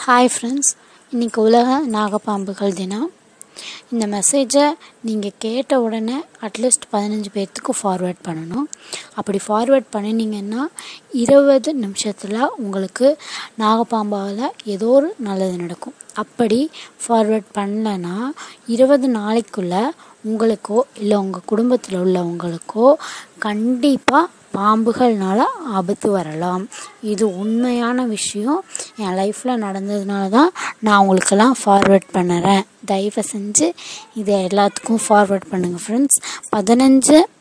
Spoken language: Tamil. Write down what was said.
ஹாய் ஃப்ரெண்ட்ஸ் இன்றைக்கி உலக நாகப்பாம்புகள் தினம் இந்த மெசேஜை நீங்கள் கேட்ட உடனே அட்லீஸ்ட் பதினஞ்சு பேர்த்துக்கு ஃபார்வேர்ட் பண்ணணும் அப்படி ஃபார்வேர்ட் பண்ணினீங்கன்னா இருபது நிமிஷத்தில் உங்களுக்கு நாகப்பாம்பால் ஏதோ ஒரு நல்லது நடக்கும் அப்படி ஃபார்வேர்ட் பண்ணலன்னா இருபது நாளைக்குள்ளே உங்களுக்கோ இல்லை உங்கள் குடும்பத்தில் உள்ளவங்களுக்கோ கண்டிப்பாக பாம்புகள்னால ஆபத்து வரலாம் இது உண்மையான விஷயம் என் லைஃப்பில் நடந்ததுனால தான் நான் உங்களுக்கெல்லாம் ஃபார்வேர்ட் பண்ணுறேன் தயவு செஞ்சு இதை எல்லாத்துக்கும் ஃபார்வேர்ட் பண்ணுங்கள் ஃப்ரெண்ட்ஸ் பதினஞ்சு